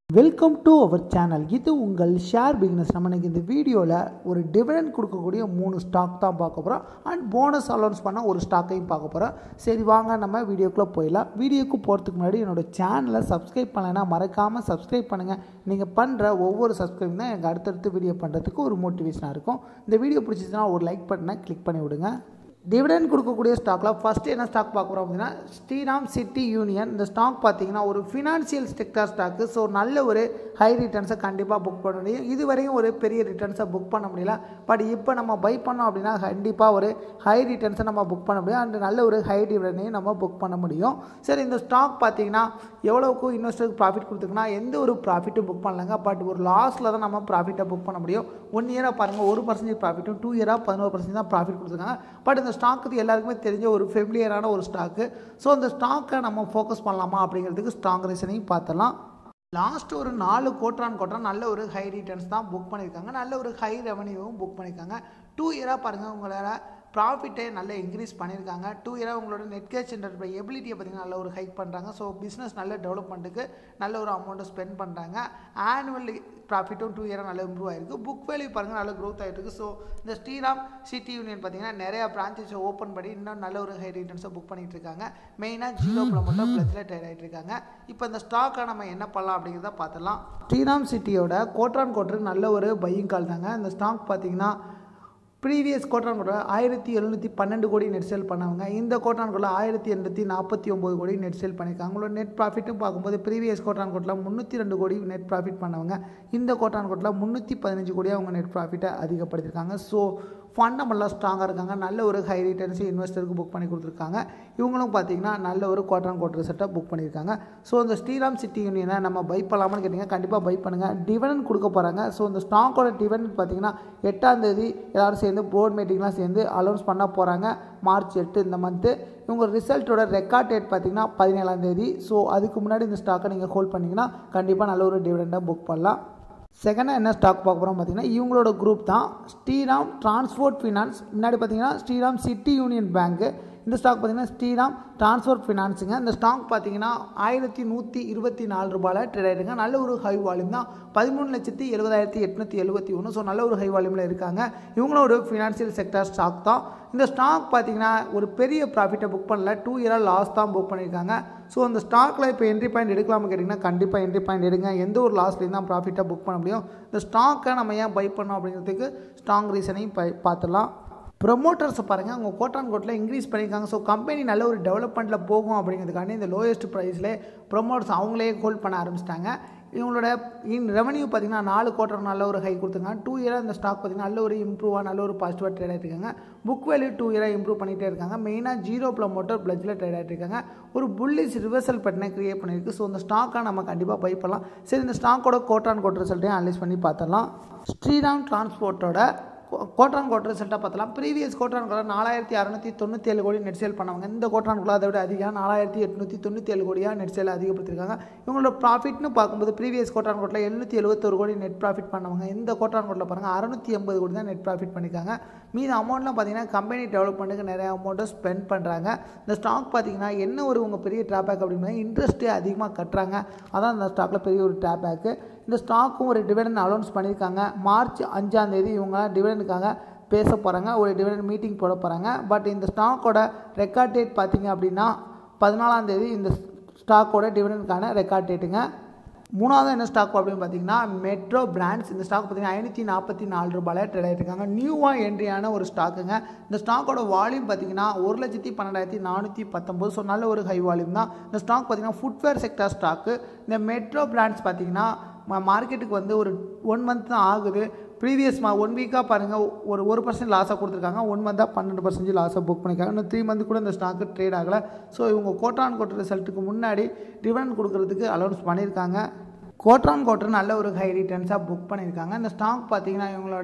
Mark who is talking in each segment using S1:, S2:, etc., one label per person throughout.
S1: welcome to our channel இது உங்கள் share bigness நம்ம இன்னைக்கு இந்த வீடியோவில் ஒரு டிவிடெண்ட் கொடுக்கக்கூடிய மூணு ஸ்டாக் தான் பார்க்க போகிறோம் அண்ட் போனஸ் அலௌன்ஸ் பண்ண ஒரு ஸ்டாக்கையும் பார்க்க போகிறோம் சரி வாங்க நம்ம வீடியோக்குள்ளே போயிடலாம் வீடியோக்கு போகிறதுக்கு முன்னாடி என்னோட சேனலை சப்ஸ்கிரைப் பண்ணலைன்னா மறக்காமல் சப்ஸ்கிரைப் பண்ணுங்கள் நீங்கள் பண்ணுற ஒவ்வொரு சப்ஸ்கிரைப் தான் எனக்கு அடுத்தடுத்து வீடியோ பண்ணுறதுக்கு ஒரு மோட்டிவேஷனாக இருக்கும் இந்த வீடியோ பிடிச்சிச்சுன்னா ஒரு லைக் பட்டனை கிளிக் பண்ணி விடுங்க டிவிடெண்ட் கொடுக்கக்கூடிய ஸ்டாக்கில் ஃபஸ்ட்டு என்ன ஸ்டாக் பார்க்க போகிறோம் அப்படின்னா ஸ்ரீராம் சிட்டி யூனியன் இந்த ஸ்டாக் பார்த்தீங்கன்னா ஒரு ஃபினான்ஷியல் செக்டர் ஸ்டாக்கு ஸோ நல்ல ஒரு ஹை ரிட்டர்ன்ஸை கண்டிப்பாக புக் பண்ண முடியும் இதுவரையும் ஒரு பெரிய ரிட்டர்ன்ஸை புக் பண்ண முடியல பட் இப்போ நம்ம பை பண்ணோம் அப்படின்னா கண்டிப்பாக ஒரு ஹை ரிட்டர்ன்ஸை நம்ம புக் பண்ண முடியும் அண்ட் நல்ல ஒரு ஹை டிவிடனையும் நம்ம புக் பண்ண முடியும் சரி இந்த ஸ்டாக் பார்த்தீங்கன்னா எவ்வளோக்கு இன்வெஸ்டருக்கு ப்ராஃபிட் கொடுத்துருக்குன்னா எந்த ஒரு ப்ராஃபிட்டும் புக் பண்ணலங்க பட் ஒரு லாஸில் தான் நம்ம ப்ராஃபிட்டை புக் பண்ண முடியும் ஒன் இயராக பாருங்கள் ஒரு பர்சன்டேஜ் ப்ராஃபிட்டும் டூ இயராக பதினோரு பர்சன்டேஜ் தான் ப்ராஃபிட் கொடுத்துருக்காங்க பட் இந்த ஸ்டாக்கு எல்லாருக்குமே தெரிஞ்ச ஒரு ஃபெமிலியரான ஒரு ஸ்டாக்கு ஸோ அந்த ஸ்டாக்கை நம்ம ஃபோக்கஸ் பண்ணலாமா அப்படிங்கிறதுக்கு ஸ்ட்ராங் ரீசனையும் பார்த்துலாம் லாஸ்ட் ஒரு நாலு கோட்ரான் கோட்ரான் நல்ல ஒரு ஹை ரிட்டர்ன்ஸ் தான் புக் பண்ணியிருக்காங்க நல்ல ஒரு ஹை ரெவன்யூவும் புக் பண்ணியிருக்காங்க டூ இயராக பாருங்கள் உங்களால் ப்ராஃபிட்டை நல்லா இன்க்ரீஸ் பண்ணியிருக்காங்க டூ இயராக உங்களோட நெட் கேஷ் ஜென்ரேட் எபிலிட்டியை பார்த்திங்கன்னா நல்ல ஒரு ஹைக் பண்ணுறாங்க ஸோ பிஸ்னஸ் நல்ல டெவலப்மெண்ட்டுக்கு நல்ல ஒரு அமௌண்ட்டை ஸ்பெண்ட் பண்ணுறாங்க ஆனுவல் ப்ராஃபிட்டும் டூ இயராக நல்லா இம்ப்ரூவ் ஆயிருக்கு புக் வேல்யூ பாருங்கள் நல்ல க்ரோத் ஆகிட்டு இருக்கு ஸோ இந்த ஸ்ரீராம் சிட்டி யூனியன் பார்த்தீங்கன்னா நிறையா பிரான்ச்சஸை ஓப்பன் பண்ணி இன்னும் நல்ல ஒரு ஹை ரிட்டர்ன்ஸை புக் பண்ணிகிட்டு இருக்காங்க மெயினாக ஜீரோ மட்டும் ப்ளஸில் ட்ரேட் ஆகிட்டு இருக்காங்க இப்போ இந்த ஸ்டாக்கை நம்ம என்ன பண்ணலாம் அப்படிங்கிறத பார்த்துலாம் ஸ்ரீராம் சிட்டியோட கோட்ரான் கோட்டருக்கு நல்ல ஒரு பையிங் கால் தாங்க இந்த ஸ்டாக் பார்த்தீங்கன்னா ப்ரீவியஸ் கோட்டான் கூட ஆயிரத்தி எழுநூற்றி பன்னெண்டு கோடி நெட் சேல் பண்ணவங்க இந்த கோட்டான் கூட ஆயிரத்தி எண்ணூற்றி நாற்பத்தி ஒம்பது கோடி நெட் சேல் பண்ணியிருக்காங்க அவங்களோட நெட் ப்ராஃபிட்டும் பார்க்கும்போது ப்ரீவியஸ் கோட்டான் கோட்டில் முந்நூற்றி ரெண்டு கோடி நெட் ப்ராஃபிட் பண்ணவங்க இந்த கோட்டான் கோட்டில் முந்நூற்றி பதினஞ்சு கோடி அவங்க நெட் ப்ராஃபிட்டை அதிகப்படுத்தியிருக்காங்க ஸோ ஃபண்டமெல்லாம் ஸ்ட்ராங்காக இருக்காங்க நல்ல ஒரு ஹை ரிட்டர்ன்ஸ் இன்வெஸ்டருக்கு புக் பண்ணி கொடுத்துருக்காங்க இவங்களும் பார்த்தீங்கன்னா நல்ல ஒரு குவார்டர் குவார்டர் ரிசல்ட்டை புக் பண்ணியிருக்காங்க ஸோ இந்த ஸ்ரீராம் சிட்டி யூனியனை நம்ம பை பண்ணலாமான்னு கேட்டிங்க கண்டிப்பாக பை பண்ணுங்கள் டிவிடன் கொடுக்க போகிறாங்க ஸோ இந்த ஸ்டாக்கோட டிவிடன் பார்த்தீங்கன்னா எட்டாம் தேதி எல்லோரும் சேர்ந்து போர்ட் மீட்டிங்லாம் சேர்ந்து அலௌன்ஸ் பண்ண போகிறாங்க மார்ச் எட்டு இந்த மந்த்து இவங்க ரிசல்ட்டோட ரெக்கார்ட் டேட் பார்த்தீங்கன்னா பதினேழாம் தேதி ஸோ அதுக்கு முன்னாடி இந்த ஸ்டாக்கை நீங்கள் ஹோல்ட் பண்ணிங்கன்னா கண்டிப்பாக நல்ல ஒரு டிவிடெண்டாக புக் பண்ணலாம் செகண்டாக என்ன ஸ்டாக் பார்க்க போகிறோம் பார்த்தீங்கன்னா இவங்களோட குரூப் தான் ஸ்ரீராம் டிரான்ஸ்போர்ட் ஃபினான்ஸ் முன்னாடி பார்த்தீங்கன்னா ஸ்ரீராம் சிட்டி யூனியன் பேங்க்கு இந்த ஸ்டாக் பார்த்தீங்கன்னா ஸ்ரீராம் டிரான்ஸ்போர்ட் ஃபினான்ஸுங்க இந்த ஸ்டாக் பார்த்தீங்கன்னா ஆயிரத்தி நூற்றி இருபத்தி நாலு ரூபாயில் ட்ரேட் ஆகிடுங்க நல்ல ஒரு ஹை வால்யூம் தான் பதிமூணு லட்சத்தி எழுபதாயிரத்தி எட்நூற்றி எழுபத்தி ஒன்று ஸோ நல்ல ஒரு ஹை வால்யூமில் இருக்காங்க இவங்களும் ஒரு ஃபினான்ஷியல் செக்டர் ஸ்டாக் தான் இந்த ஸ்டாக் பார்த்தீங்கன்னா ஒரு பெரிய ப்ராஃபிட்டை புக் பண்ணல டூ இயராக லாஸ் தான் புக் பண்ணியிருக்காங்க ஸோ அந்த ஸ்டாக்கில் இப்போ என்ட்ரி பாயிண்ட் எடுக்கலாம்னு கேட்டிங்கன்னா கண்டிப்பாக என்ட்ரி பாயிண்ட் எடுங்க எந்த ஒரு லாஸ்லேயும் தான் ப்ராஃபிட்டாக புக் பண்ண முடியும் இந்த ஸ்டாக்கை நம்ம ஏன் பை பண்ணோம் அப்படிங்கிறதுக்கு ஸ்ட்ராங் ரீசனையும் பை பார்த்துலாம் ப்ரொமோட்டர்ஸை பாருங்கள் அவங்க கோட்டான் கோட்டில் இன்க்ரீஸ் பண்ணியிருக்காங்க ஸோ கம்பெனி நல்ல ஒரு டெவலப்மெண்ட்டில் போகும் அப்படிங்கிறதுக்காண்டி இந்த லோயஸ்ட் ப்ரைஸில் ப்ரொமோட்டர்ஸ் அவங்களே ஹோல்ட் பண்ண ஆரம்பிச்சிட்டாங்க இவங்களோட இன் ரெவன்யூ பார்த்திங்கன்னா நாலு குவார்டர் நல்ல ஒரு ஹை கொடுத்துருக்காங்க டூ இயராக இந்த ஸ்டாக் பார்த்திங்கன்னா நல்ல ஒரு இம்ப்ரூவாக நல்ல ஒரு பாசிட்டிவாக ட்ரேட் ஆகிட்டு இருக்காங்க புக் வேல்யூ டூ இயராக இம்ப்ரூவ் பண்ணிகிட்டே இருக்காங்க மெயினாக ஜீரோ ப்ளமோட்டர் பிளஜில் ட்ரேட் ஆகிட்டு இருக்காங்க ஒரு புல்லிஸ் ரிவர்சல் பட்டனை க்ரியேட் பண்ணியிருக்கு ஸோ இந்த ஸ்டாக்கை நம்ம கண்டிப்பாக பை பண்ணலாம் சரி இந்த ஸ்டாக்கோட கோட்டான் கோட் ரிசல்ட்டையும் அனலைஸ் பண்ணி பார்த்தலாம் ஸ்ரீராம் டிரான்ஸ்போர்ட்டோட கோட்டான் கோட் ரிசல்ட்டாக பார்த்தலாம் ப்ரீவியஸ் கோட்டான் கோட்டர் நாலாயிரத்தி அறநூற்றி தொண்ணூற்றி ஏழு கோடி நெட் சேல் பண்ணவங்க இந்த கோட்டான் கோட்டில் அதை விட அதிகம் நாலாயிரத்தி எட்நூற்றி தொண்ணூற்றி ஏழு கோடியாக நெட் சேல் அதிகப்படுத்திருக்காங்க இவங்களோட ப்ராஃபிட்னு பார்க்கும்போது ப்ரீவியஸ் கோட்டான் கோட்டில் எழுநூற்றி எழுபத்தொரு கோடி நெட் ப்ராஃபிட் பண்ணவங்க இந்த கோட்டான் கோட்டில் பாருங்கள் அறுநூற்றி எண்பது கோடி தான் நெட் ப்ராஃபிட் பண்ணியிருக்காங்க மீது அமௌண்ட்லாம் பார்த்தீங்கன்னா கம்பெனி டெவலப்மெண்ட்டுக்கு நிறைய அமௌண்ட்டை ஸ்பெண்ட் பண்ணுறாங்க இந்த ஸ்டாக் பார்த்தீங்கன்னா என்ன ஒரு உங்கள் பெரிய ட்ராபேக் அப்படின்னா இன்ட்ரெஸ்ட்டு அதிகமாக கட்டுறாங்க அதான் இந்த ஸ்டாக்கில் பெரிய ஒரு ட்ராபேக்கு இந்த ஸ்டாக்கும் ஒரு டிவிடன் அலௌன்ஸ் பண்ணியிருக்காங்க மார்ச் அஞ்சாம் தேதி இவங்க டிவிடனுக்காக பேச போகிறாங்க ஒரு டிவிடன் மீட்டிங் போட போகிறாங்க பட் இந்த ஸ்டாக்கோட ரெக்கார்ட் டேட் பார்த்தீங்க அப்படின்னா பதினாலாம் தேதி இந்த ஸ்டாக்கோட டிவிடனுக்கான ரெக்கார்ட் டேட்டுங்க மூணாவது என்ன ஸ்டாக் அப்படின்னு பார்த்தீங்கன்னா மெட்ரோ பிராண்ட்ஸ் இந்த ஸ்டாக் பார்த்தீங்கன்னா ஐநூற்றி நாற்பத்தி நாலு ரூபாயில் ட்ரேட் ஆகிருக்காங்க நியூவாக என்ட்ரியான ஒரு ஸ்டாக்குங்க இந்த ஸ்டாக்கோட வால்யூம் பார்த்தீங்கன்னா ஒரு லட்சத்தி பன்னெண்டாயிரத்தி நானூற்றி பத்தொம்போது ஸோ நல்ல ஒரு ஹை வால்யூம் தான் இந்த ஸ்டாக் பார்த்தீங்கன்னா ஃபுட்வேர் செக்டர் ஸ்டாக்கு இந்த மெட்ரோ பிராண்ட்ஸ் பார்த்தீங்கன்னா மார்க்கெட்டுக்கு வந்து ஒரு ஒன் மந்த் தான் ஆகுது ப்ரீவியஸ் மா ஒன் வீக்காக பாருங்கள் ஒரு ஒரு பர்சன்ட் லாஸாக கொடுத்துருக்காங்க ஒன் மந்தாக பன்னெண்டு பர்சன்டேஜ் லாஸாக புக் பண்ணியிருக்காங்க இன்னும் த்ரீ மந்த் கூட இந்த ஸ்டாக்கு ட்ரேட் ஆகலை ஸோ இவங்க கோட்டான் கோட்டர் ரிசல்ட்டுக்கு முன்னாடி டிவிடன் கொடுக்கறதுக்கு அலௌன்ஸ் பண்ணியிருக்காங்க கோட்ரான் கோட்டர் நல்ல ஒரு ஹை ரிட்டர்ன்ஸாக புக் பண்ணியிருக்காங்க இந்த ஸ்டாக் பார்த்தீங்கன்னா இவங்களோட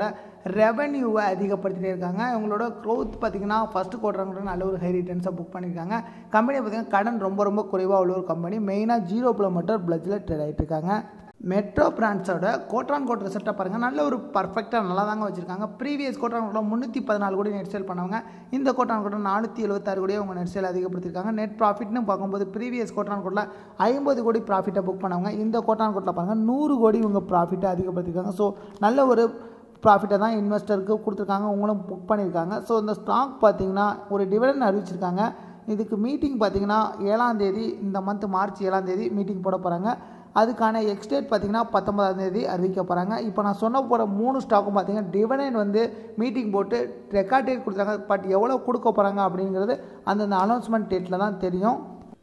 S1: ரெவன்யூவை அதிகப்படுத்திட்டே இருக்காங்க இவங்களோட க்ரோத் பார்த்திங்கன்னா ஃபஸ்ட்டு குவார்டர் நல்ல ஒரு ஹை ரிட்டர்ன்ஸாக புக் பண்ணியிருக்காங்க கம்பெனி பார்த்திங்கன்னா கடன் ரொம்ப ரொம்ப குறைவாக உள்ள ஒரு கம்பெனி மெயினாக ஜீரோ கிலோமீட்டர் பிளஜில் ட்ரேட் ஆகிட்டு இருக்காங்க மெட்ரோ பிராண்ட்ஸோட கோட்ரான் கோட் ரிசல்ட்டை பாருங்கள் நல்ல ஒரு பர்ஃபெக்டாக நல்லா தாங்க வச்சுருக்காங்க ப்ரீவியஸ் கோட்ரான் கோட்டில் முந்நூற்றி பதினாலு கோடி நெட் சேல் பண்ணவங்க இந்த கோட்ரான் கோட்டில் நானூற்றி எழுபத்தாறு கோடியே அவங்க நெட் சேல் அதிகப்படுத்திருக்காங்க நெட் ப்ராஃபிட்னு பார்க்கும்போது ப்ரீவியஸ் கோட்ரான் கோட்டில் ஐம்பது கோடி ப்ராஃபிட்டை புக் பண்ணவங்க இந்த கோட்ரான் கோட்டில் பாருங்கள் நூறு கோடி இவங்க ப்ராஃபிட்டை அதிகப்படுத்திருக்காங்க ஸோ நல்ல ஒரு ப்ராஃபிட்டை தான் இன்வெஸ்டருக்கு கொடுத்துருக்காங்க அவங்களும் புக் பண்ணியிருக்காங்க ஸோ இந்த ஸ்டாக் பார்த்தீங்கன்னா ஒரு டிவிடன் அறிவிச்சிருக்காங்க இதுக்கு மீட்டிங் பார்த்தீங்கன்னா ஏழாம் தேதி இந்த மந்த் மார்ச் ஏழாம் தேதி மீட்டிங் போட போகிறாங்க அதுக்கான எக்ஸ்டேட் பார்த்தீங்கன்னா பத்தொன்பதாம் தேதி அறிவிக்க போகிறாங்க இப்போ நான் சொன்ன போகிற மூணு ஸ்டாக்கும் பார்த்தீங்கன்னா டிவிடன் வந்து மீட்டிங் போட்டு ரெக்கார்ட் டேட் கொடுத்தாங்க பட் எவ்வளோ கொடுக்க போகிறாங்க அப்படிங்கிறது அந்தந்த அனௌன்ஸ்மெண்ட் டேட்டில் தான் தெரியும்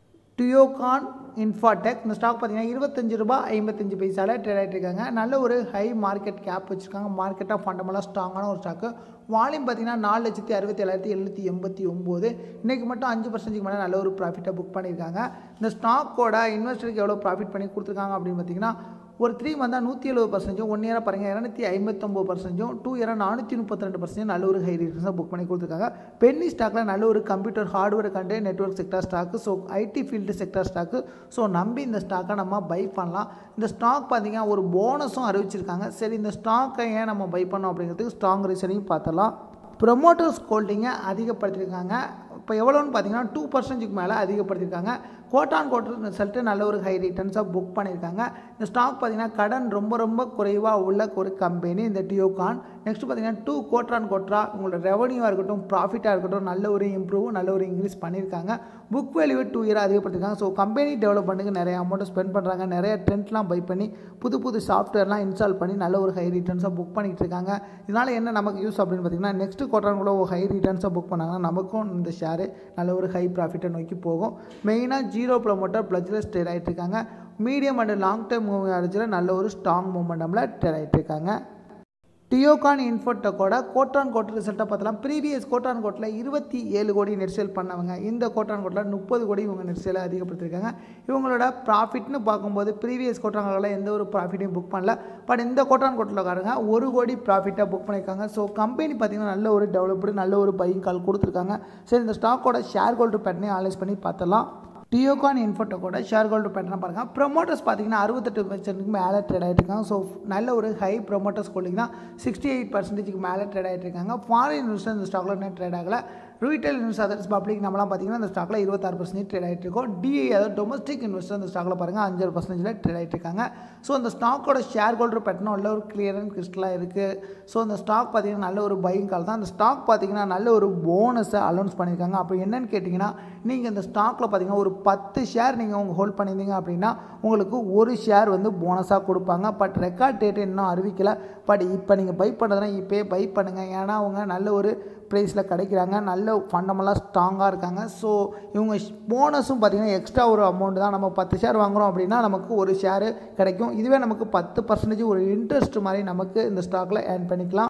S1: டியோகான் இன்ஃபாடெக் இந்த ஸ்டாக் பார்த்தீங்கன்னா இருபத்தஞ்சு ரூபாய் ஐம்பத்தஞ்சு பைசாவில் ட்ரேட் ஆகிட்டு இருக்காங்க நல்ல ஒரு ஹை மார்க்கெட் கேப் வச்சுருக்காங்க மார்க்கெட்டாக ஃபண்டமெல்லாம் ஸ்ட்ராங்கான ஒரு ஸ்டாக்கு வால்யூம் பார்த்தீங்கன்னா நாலு லட்சத்தி அறுபத்தி ஏழாயிரத்தி எழுநூற்றி எண்பத்தி ஒம்பது இன்றைக்கி மட்டும் அஞ்சு பர்சன்டேஜ் மேலே நல்ல ஒரு ப்ராஃபிட்டை புக் பண்ணியிருக்காங்க இந்த ஸ்டாக்கோட இன்வெஸ்டருக்கு எவ்வளோ ப்ராஃபிட் பண்ணி கொடுத்துருக்காங்க அப்படின்னு பார்த்தீங்கன்னா ஒரு த்ரீ மந்தாக நூற்றி எழுபது பர்சன்டேஜும் ஒன் இயராக பாருங்கள் இரநூத்தி ஐம்பத்தொம்பது பர்சன்டேஜும் டூ இயராக நானூற்றி முப்பத்தி ரெண்டு பர்சன்டேஜ் நல்ல ஒரு ஹை ரிட்டர்ன்ஸாக புக் பண்ணி கொடுத்துருக்காங்க பென்னி ஸ்டாக்கில் நல்ல ஒரு கம்ப்யூட்டர் ஹார்ட்வேர் கண்டு network sector stock so IT field sector stock so நம்பி இந்த ஸ்டாக்கை நம்ம பை பண்ணலாம் இந்த ஸ்டாக் பார்த்தீங்கன்னா ஒரு போனஸும் அறிவிச்சிருக்காங்க சரி இந்த ஸ்டாக்கை ஏன் நம்ம பை பண்ணோம் அப்படிங்கிறதுக்கு ஸ்ட்ராங் ரீசனையும் பார்த்தலாம் ப்ரொமோட்டர்ஸ் ஹோல்டிங்கை அதிகப்படுத்தியிருக்காங்க இப்போ எவ்வளோன்னு பார்த்தீங்கன்னா டூ பர்சன்டேஜுக்கு மேலே அதிகப்படுத்தியிருக்காங்க கோட்டான் கோட்டர் ரிசல்ட்டு நல்ல ஒரு ஹை ரிட்டர்ன்ஸாக புக் பண்ணியிருக்காங்க இந்த ஸ்டாக் பார்த்தீங்கன்னா கடன் ரொம்ப ரொம்ப குறைவாக உள்ள ஒரு கம்பெனி இந்த டியோகான் நெக்ஸ்ட் பார்த்தீங்கன்னா டூ கோட்ரான் கோட்ரா உங்களோட ரெவன்யூவாக இருக்கட்டும் ப்ராஃபிட்டாக இருக்கட்டும் நல்ல ஒரு இம்ப்ரூவ் நல்ல ஒரு இன்க்ரீஸ் பண்ணியிருக்காங்க புக் வேல்யூ டூ இயர் அதிகப்படுத்திருக்காங்க ஸோ கம்பெனி டெவலப்மெண்ட்டுக்கு நிறைய அமௌண்ட்டை ஸ்பெண்ட் பண்ணுறாங்க நிறைய டென்ட்லாம் பை பண்ணி புது புது சாஃப்ட்வேர்லாம் இன்ஸ்டால் பண்ணி நல்ல ஒரு ஹை ரிட்டர்ன்ஸாக புக் பண்ணிகிட்டு இருக்காங்க இதனால் என்ன நமக்கு யூஸ் அப்படின்னு பார்த்தீங்கன்னா நெக்ஸ்ட் குவார்டர் கூட ஒரு ஹை ரிட்டர்ன்ஸாக புக் பண்ணாங்கன்னா நமக்கும் இந்த ஷேரு நல்ல ஒரு ஹை ப்ராஃபிட்டை நோக்கி போகும் மெயினாக ஜீரோ ப்ரொமோட்டர் ப்ளஸில் ஸ்டேட் ஆகிட்டு இருக்காங்க medium and long term moving ஆரஞ்சில் நல்ல ஒரு ஸ்ட்ராங் மூமெண்டமில் ட்ரேட் ஆகிட்டு இருக்காங்க டியோகான் இன்ஃபோட்டெக்கோட கோட்டான் கோட் ரிசல்ட்டை பார்த்தலாம் ப்ரீவியஸ் கோட்டான் கோட்டில் இருபத்தி ஏழு கோடி நெட் சேல் பண்ணவங்க இந்த கோட்டான் கோட்டில் முப்பது கோடி இவங்க நெட் சேலை அதிகப்படுத்திருக்காங்க இவங்களோட ப்ராஃபிட்னு பார்க்கும்போது ப்ரீவியஸ் கோட்டான் கோட்டில் எந்த ஒரு ப்ராஃபிட்டையும் புக் பண்ணல பட் இந்த கோட்டான் கோட்டில் காரங்க ஒரு கோடி ப்ராஃபிட்டாக புக் பண்ணியிருக்காங்க ஸோ கம்பெனி பார்த்தீங்கன்னா நல்ல ஒரு டெவலப்டு நல்ல ஒரு பையிங் கால் கொடுத்துருக்காங்க சரி இந்த ஸ்டாக்கோட ஷேர் ஹோல்டர் பேட்டர்னே அனலைஸ் பண்ணி பார்த்தலாம் டியோகான் இன்ஃபோட்டோக்கோட ஷேர் ஹோல்டர் பேட்டர்ன் பாருங்கள் ப்ரொமோட்டர்ஸ் பார்த்தீங்கன்னா அறுபத்தெட்டு பர்சன்ட்டுக்கு மேலே ட்ரேட் ஆகிட்டு இருக்காங்க ஸோ நல்ல ஒரு ஹை ப்ரொமோட்டர்ஸ் ஹோல்டிங் தான் சிக்ஸ்டி எயிட் பர்சன்டேஜுக்கு மேலே ட்ரேட் ஆகிட்டு இருக்காங்க ஃபாரின் இன்வெஸ்டர் இந்த ஸ்டாக்ல என்ன ட்ரேட் ஆகலை ரீட்டைல் இன்வெஸ்டர் அதர்ஸ் பப்ளிக் நம்மலாம் பார்த்தீங்கன்னா இந்த ஸ்டாக்கில் இருபத்தாறு பர்சன்டேஜ் ட்ரேட் ஆகிட்டு இருக்கோம் டிஐ அதாவது டொமஸ்டிக் இன்வெஸ்டர் இந்த ஸ்டாக்கில் பாருங்கள் அஞ்சு பர்சன்டேஜில் ட்ரேட் ஆகிட்டு இருக்காங்க ஸோ இந்த ஸ்டாக்கோட ஷேர் ஹோல்டர் பேட்டர்னும் நல்ல ஒரு கிளியர் அண்ட் கிறிஸ்டலாக இருக்குது ஸோ இந்த ஸ்டாக் பார்த்தீங்கன்னா நல்ல ஒரு பையிங் கால் தான் அந்த ஸ்டாக் பார்த்தீங்கன்னா நல்ல ஒரு போனஸை அலௌன்ஸ் பண்ணியிருக்காங்க அப்போ என்னன்னு கேட்டிங்கன்னா நீங்கள் இந்த ஸ்டாக்கில் பார்த்தீங்கன்னா ஒரு பத்து ஷேர் நீங்கள் உங்கள் ஹோல்ட் பண்ணியிருந்தீங்க அப்படின்னா உங்களுக்கு ஒரு ஷேர் வந்து போனஸாக கொடுப்பாங்க பட் ரெக்கார்ட் டேட் இன்னும் அறிவிக்கலை பட் இப்போ நீங்கள் பை பண்ணுறதுனா இப்போயே பை பண்ணுங்கள் ஏன்னா அவங்க நல்ல ஒரு ப்ரைஸில் கிடைக்கிறாங்க நல்ல ஃபண்டமெல்லாம் ஸ்ட்ராங்காக இருக்காங்க ஸோ இவங்க போனஸும் பார்த்திங்கன்னா எக்ஸ்ட்ரா ஒரு அமௌண்ட் தான் நம்ம பத்து ஷேர் வாங்குகிறோம் அப்படின்னா நமக்கு ஒரு ஷேரு கிடைக்கும் இதுவே நமக்கு பத்து பர்சன்டேஜ் ஒரு இன்ட்ரெஸ்ட் மாதிரி நமக்கு இந்த ஸ்டாக்கில் ஏர்ன் பண்ணிக்கலாம்